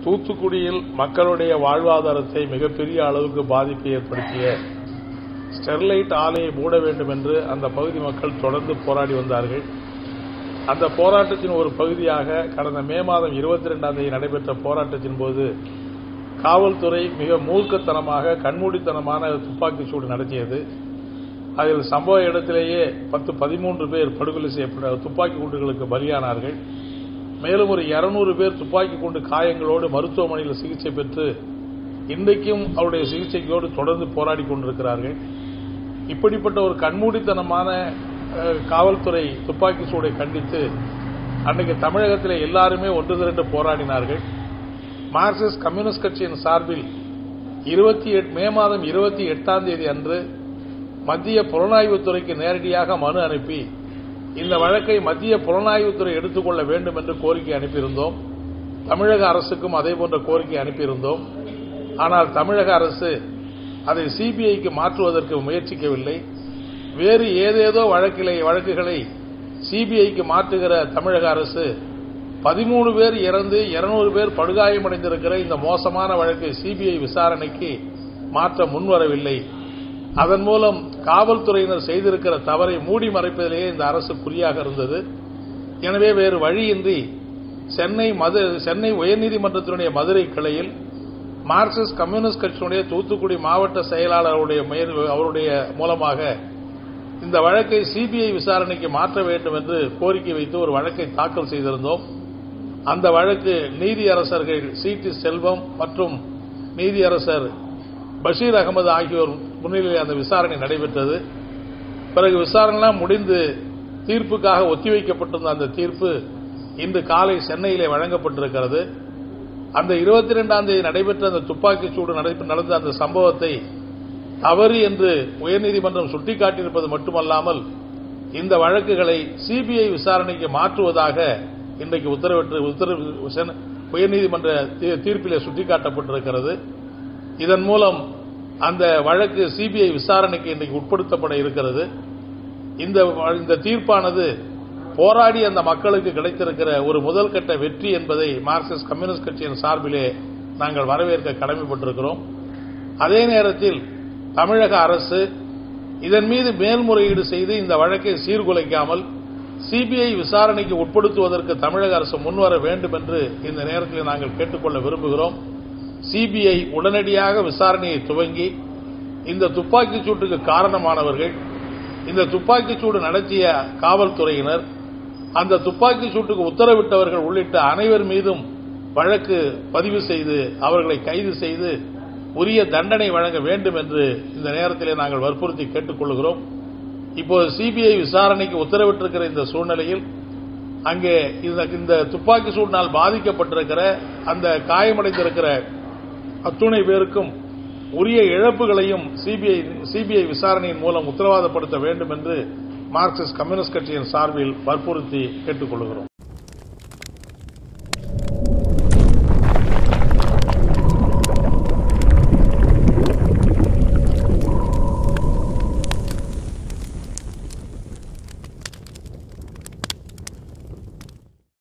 தூத்துக்குடியில் மக்களுடைய வாழ்வாதாரத்தை மிகப்பெரிய அளவுக்கு பாதிப்பை ஏற்படுத்திய ஸ்டெர்லைட் ஆலையை மூட வேண்டும் என்று அந்த பகுதி மக்கள் தொடர்ந்து போராடி வந்தார்கள் அந்த போராட்டத்தின் ஒரு பகுதியாக கடந்த மே மாதம் இருபத்தி ரெண்டாம் தேதி நடைபெற்ற போராட்டத்தின் போது காவல்துறை மிக மூர்க்கத்தனமாக கண்மூடித்தனமான துப்பாக்கிச் சூடு நடத்தியது அதில் சம்பவ இடத்திலேயே பத்து பதிமூன்று பேர் படுகொலை செய்யப்பட்ட துப்பாக்கி குண்டுகளுக்கு பலியானார்கள் மேலும் ஒரு இருநூறு பேர் துப்பாக்கி குண்டு காயங்களோடு மருத்துவமனையில் சிகிச்சை பெற்று இன்றைக்கும் அவருடைய சிகிச்சைக்கோடு தொடர்ந்து போராடி கொண்டிருக்கிறார்கள் இப்படிப்பட்ட ஒரு கண்மூடித்தனமான அஹ், காவல்துறை துப்பாக்கி சூடை கண்டித்து அன்றைக்கு தமிழகத்தில் எல்லாருமே ஒன்று திரண்டு போராடினார்கள் மார்க்சிஸ்ட் கம்யூனிஸ்ட் கட்சியின் சார்பில் இருபத்தி மே மாதம் இருபத்தி எட்டாம் தேதி அன்று மத்திய புலனாய்வுத்துறைக்கு நேரடியாக மனு அனுப்பி இந்த வழக்கை மத்திய புலனாய்வுத்துறை எடுத்துக்கொள்ள வேண்டும் என்று கோரிக்கை அனுப்பியிருந்தோம் தமிழக அரசுக்கும் அதே போன்ற கோரிக்கை அனுப்பியிருந்தோம் ஆனால் தமிழக அரசு அதை சிபிஐக்கு மாற்றுவதற்கு முயற்சிக்கவில்லை வேறு ஏதேதோ வழக்கிலை வழக்குகளை சிபிஐக்கு மாற்றுகிற தமிழக அரசு பதிமூணு பேர் இறந்து இருநூறு பேர் படுகாயமடைந்திருக்கிற இந்த மோசமான வழக்கை சிபிஐ விசாரணைக்கு மாற்ற முன்வரவில்லை அதன் மூலம் காவல்துறையினர் செய்திருக்கிற தவறை மூடி மறைப்பதிலேயே இந்த அரசு குறியாக இருந்தது எனவே வேறு வழியின்றி சென்னை மது சென்னை உயர்நீதிமன்றத்தினுடைய மதுரை கிளையில் மார்க்சிஸ்ட் கம்யூனிஸ்ட் கட்சியினுடைய தூத்துக்குடி மாவட்ட செயலாளருடைய முயற்சி- அவருடைய மூலமாக இந்த வழக்கை சிபிஐ விசாரணைக்கு மாற்ற வேண்டும் என்று கோரிக்கை வைத்து ஒரு வழக்கை தாக்கல் செய்திருந்தோம் அந்த வழக்கு நீதியரசர்கள் சி டி செல்வம் மற்றும் நீதியரசர் பஷீர் அகமது ஆகியோர் முன்னிலையில் அந்த விசாரணை நடைபெற்றது பிறகு விசாரணைலாம் முடிந்து தீர்ப்புக்காக ஒத்திவைக்கப்பட்டிருந்த அந்த தீர்ப்பு இன்று காலை சென்னையிலே வழங்கப்பட்டிருக்கிறது அந்த இருபத்தி ரெண்டாம் தேதி நடைபெற்ற அந்த துப்பாக்கிச் சூடு நடை- நடந்த அந்த சம்பவத்தை தவறு என்று உயர்நீதிமன்றம் சுட்டிக்காட்டியிருப்பது மட்டுமல்லாமல் இந்த வழக்குகளை சிபிஐ விசாரணைக்கு மாற்றுவதாக இன்றைக்கு உத்தரவிட்டு உத்தரவு சென்- உயர்நீதிமன்ற தீ- தீர்ப்பிலே சுட்டிக்காட்டப்பட்டிருக்கிறது இதன் மூலம் அந்த வழக்கு சிபிஐ விசாரணைக்கு இன்றைக்கு உட்படுத்தப்பட இருக்கிறது இந்த வ- இந்த தீர்ப்பானது போராடி அந்த மக்களுக்கு கிடைத்திருக்கிற ஒரு முதல் கட்ட வெற்றி என்பதை மார்க்சிஸ்ட் கம்யூனிஸ்ட் கட்சியின் சார்பிலே நாங்கள் வரவேற்க கடமைப்பட்டிருக்கிறோம் அதே நேரத்தில் தமிழக அரசு இதன் மீது மேல்முறையீடு செய்து இந்த வழக்கை சீர்குலைக்காமல் சிபிஐ விசாரணைக்கு உட்படுத்துவதற்கு தமிழக அரசு முன்வர வேண்டும் என்று இந்த நேரத்தில் நாங்கள் கேட்டுக்கொள்ள விரும்புகிறோம் சிபிஐ உடனடியாக விசாரணையை துவங்கி இந்த துப்பாக்கிச் சூட்டுக்கு காரணமானவர்கள் இந்த துப்பாக்கிச் சூடு நடத்திய காவல்துறையினர் அந்த துப்பாக்கிச் சூட்டுக்கு உத்தரவிட்டவர்கள் உள்ளிட்ட அனைவர் மீதும் வழக்கு பதிவு செய்து அவர்களை கைது செய்து உரிய தண்டனை வழங்க வேண்டும் என்று இந்த நேரத்திலே நாங்கள் வற்புறுத்தி கேட்டுக்கொள்கிறோம் இப்போது சிபிஐ விசாரணைக்கு உத்தரவிட்டிருக்கிற இந்த சூழ்நிலையில் அங்கே இந்த இந்த துப்பாக்கி சூட்டினால் பாதிக்கப்பட்டிருக்கிற அந்த காயமடைந்திருக்கிற அத்துணை பேருக்கும் உரிய இழப்புகளையும் சிபிஐ சிபிஐ விசாரணையின் மூலம் உத்தரவாதப்படுத்த வேண்டும் என்று மார்க்சிஸ்ட் கம்யூனிஸ்ட் கட்சியின் சார்பில் வற்புறுத்தி கேட்டுக்கொள்கிறோம்